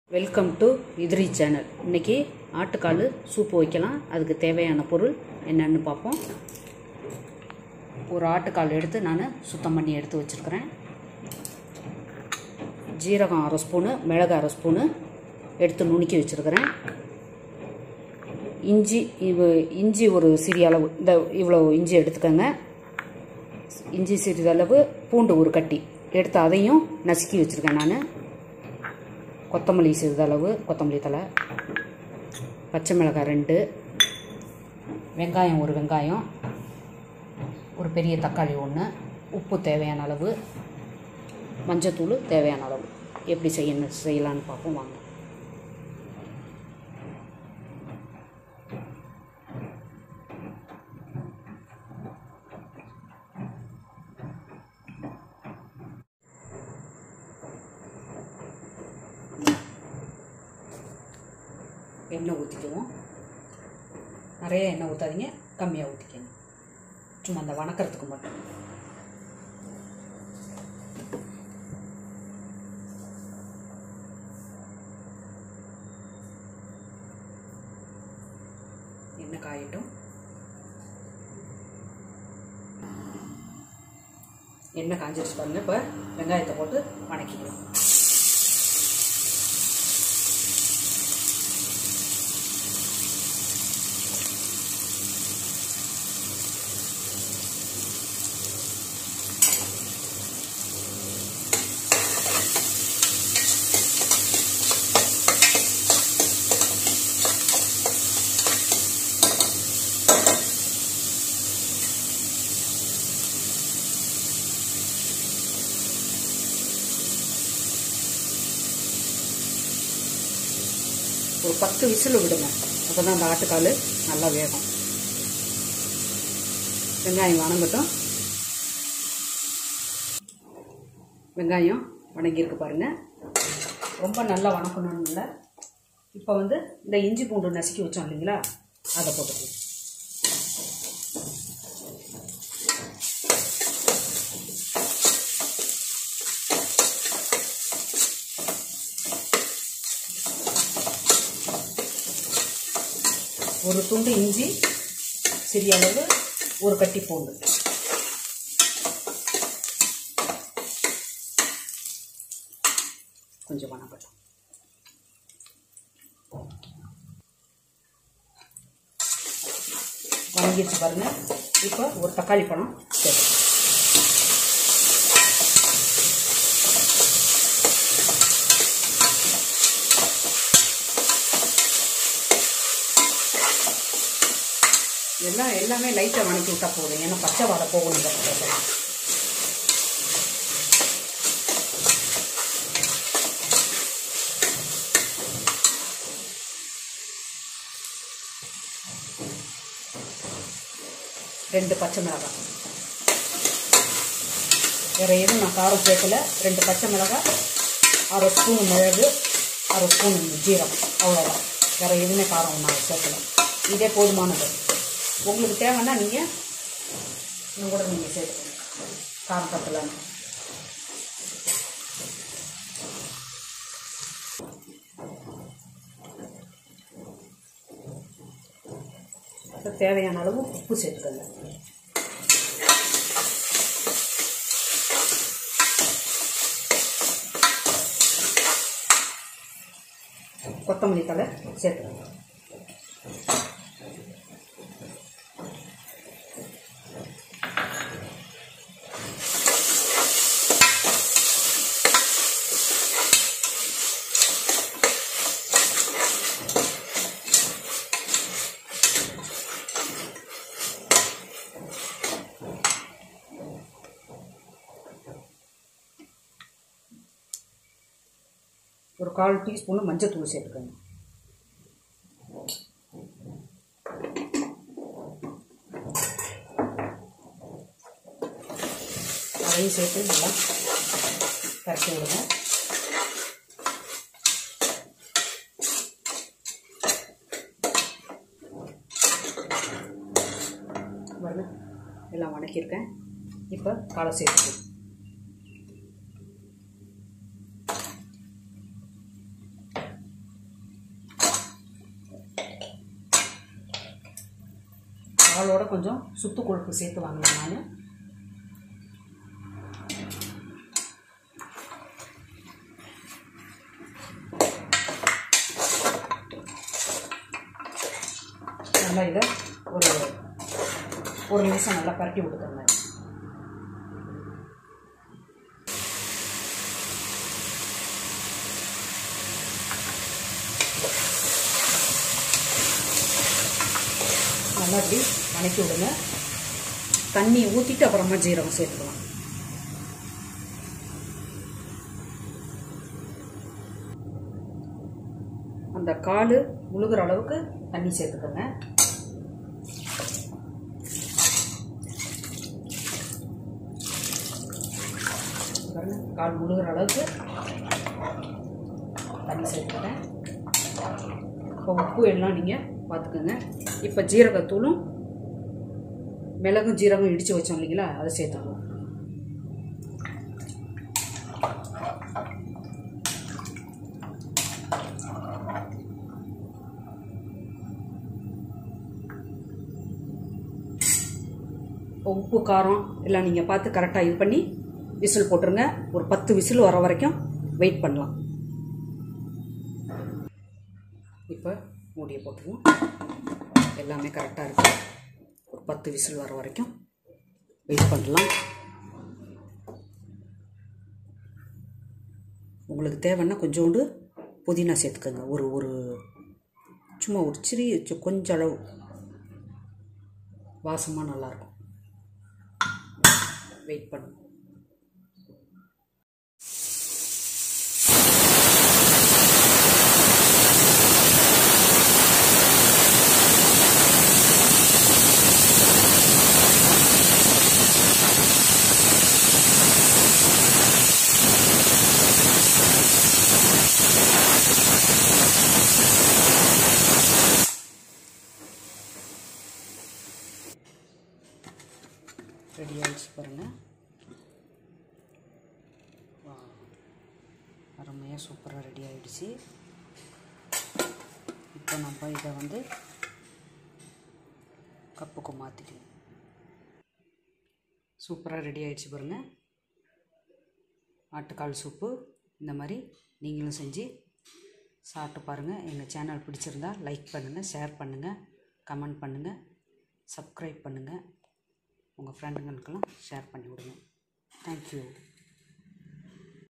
welcome to இதிரி channel இன்றைக்கி ஆட்டுக்கால் soup வைக்கலாம் அதுக்கு தேவையான பொருள் என்னன்னு பார்ப்போம் ஒரு ஆட்டுக்கால் எடுத்து நான் சுத்தம் பண்ணி எடுத்து வச்சுருக்கிறேன் ஜீரகம் அரை ஸ்பூனு மிளகு அரை ஸ்பூனு எடுத்து நுணுக்கி வச்சுருக்கிறேன் இஞ்சி இவ இஞ்சி ஒரு சிறிய அளவு இந்த இவ்வளோ இஞ்சி எடுத்துக்கோங்க இஞ்சி சிறிதளவு பூண்டு ஒரு கட்டி எடுத்து அதையும் நசுக்கி வச்சுருக்கேன் நான் கொத்தமல்லி சிறிதளவு கொத்தமல்லி தலை பச்சை மிளகாய் ரெண்டு வெங்காயம் ஒரு வெங்காயம் ஒரு பெரிய தக்காளி ஒன்று உப்பு தேவையான அளவு மஞ்சத்தூள் தேவையான அளவு எப்படி செய்யணும் செய்யலான்னு பார்ப்போம் வாங்க எண்ணெய் ஊற்றிக்குவோம் நிறைய எண்ணெய் ஊற்றாதீங்க கம்மியாக ஊற்றிக்கணும் சும்மா அந்த வணக்கிறதுக்கு மட்டும் எண்ணெய் காயட்டும் எண்ணெய் காஞ்சிருச்சு பாருங்க இப்போ வெங்காயத்தை போட்டு வணக்கிக்கலாம் ஒரு பத்து விசில் விடுங்க அப்போ தான் அந்த ஆட்டுக்கால் நல்லா வேகும் வெங்காயம் வணங்கட்டும் வெங்காயம் வணங்கியிருக்கு பாருங்கள் ரொம்ப நல்லா வணக்கணும்னு இல்லை இப்போ வந்து இந்த இஞ்சி பூண்டு நசுக்கி வச்சோம் இல்லைங்களா அதை போட்டுக்கலாம் ஒரு துண்டு இஞ்சி சிறிய அளவு ஒரு கட்டி பூண்டு கொஞ்சம் வணக்கட்டும் வணங்கிடுச்சு பாருங்க இப்போ ஒரு தக்காளி பழம் சேர்த்து எல்லாம் எல்லாமே லைட்டாக வணக்கி விட்டா போதும் ஏன்னா பச்சை வாடை போகணும் ரெண்டு பச்சை மிளகாய் வேறு எதுவும் நான் காரம் சேர்க்கல ரெண்டு பச்சை மிளகாய் அரை ஸ்பூன் மிளகு அரை ஸ்பூன் ஜீரகம் அவ்வளோதான் வேறு எதுவுமே காரம் நான் சேர்க்கல இதே போதுமானது உங்களுக்கு தேவைன்னா நீங்கள் இன்னும் கூட நீங்கள் சேர்த்துக்கணும் காரம் பத்தலன்னு தேவையான அளவு உப்பு சேர்த்துக்கோங்க கொத்தமல்லி தலை சேர்த்துக்கோங்க ஒரு கால் டீஸ்பூனு மஞ்சத்தூள் சேர்த்துக்கோங்க அதையும் சேர்த்து நல்லா கரைச்சி விடுங்க பாருங்க எல்லாம் வணக்கியிருக்கேன் இப்போ காலை சேர்த்துக்கணும் பாலோட கொஞ்சம் சுத்து கொழுப்பு சேர்த்து வாங்கலாம் நான் நல்லா இதை ஒரு ஒரு நிமிஷம் நல்லா பரட்டி விட்டுக்கோங்க நல்லா இப்படி வணக்கி விடுங்க தண்ணி ஊற்றிட்டு அப்புறமா ஜீரகம் சேர்த்துக்கலாம் அந்த கால் முழுகிற அளவுக்கு தண்ணி சேர்த்துக்கோங்க பாருங்க கால் முழுகிற அளவுக்கு தண்ணி சேர்த்துக்கிறேன் இப்போ உப்பு எல்லாம் நீங்கள் பார்த்துக்கோங்க இப்போ ஜீரகத்தூளும் மிளகும் ஜீரகம் இடித்து வச்சோம் இல்லைங்களா அதை சேர்த்துக்கலாம் இப்போ உப்பு காரம் எல்லாம் நீங்கள் பார்த்து கரெக்டாக இது பண்ணி விசில் போட்டுருங்க ஒரு பத்து விசில் வர வரைக்கும் வெயிட் பண்ணலாம் இப்போ மூடியை போட்டுருவோம் எல்லாமே கரெக்டாக இருக்குது ஒரு பத்து விசில் வர வரைக்கும் வெயிட் பண்ணலாம் உங்களுக்கு தேவைன்னா கொஞ்சோண்டு புதினா சேர்த்துக்கோங்க ஒரு ஒரு சும்மா ஒரு சிறிய சி- கொஞ்சம் அளவு வாசமாக நல்லாயிருக்கும் வெயிட் பண்ணும் ரெடி ஆகிடுச்சு பாருங்கள் வா அருமையாக சூப்பராக ரெடி ஆகிடுச்சு இப்போ நம்ம இதை வந்து கப்புக்கு மாற்றிக்கலாம் சூப்பராக ரெடி ஆகிடுச்சு பாருங்கள் ஆட்டுக்கால் சூப்பு இந்த மாதிரி நீங்களும் செஞ்சு சாப்பிட்டு பாருங்கள் எங்கள் சேனல் பிடிச்சிருந்தா லைக் பண்ணுங்கள் ஷேர் பண்ணுங்கள் கமெண்ட் பண்ணுங்கள் சப்ஸ்கிரைப் பண்ணுங்கள் உங்கள் ஃப்ரெண்டுங்களுக்கெல்லாம் ஷேர் பண்ணி விடுங்க தேங்க்யூ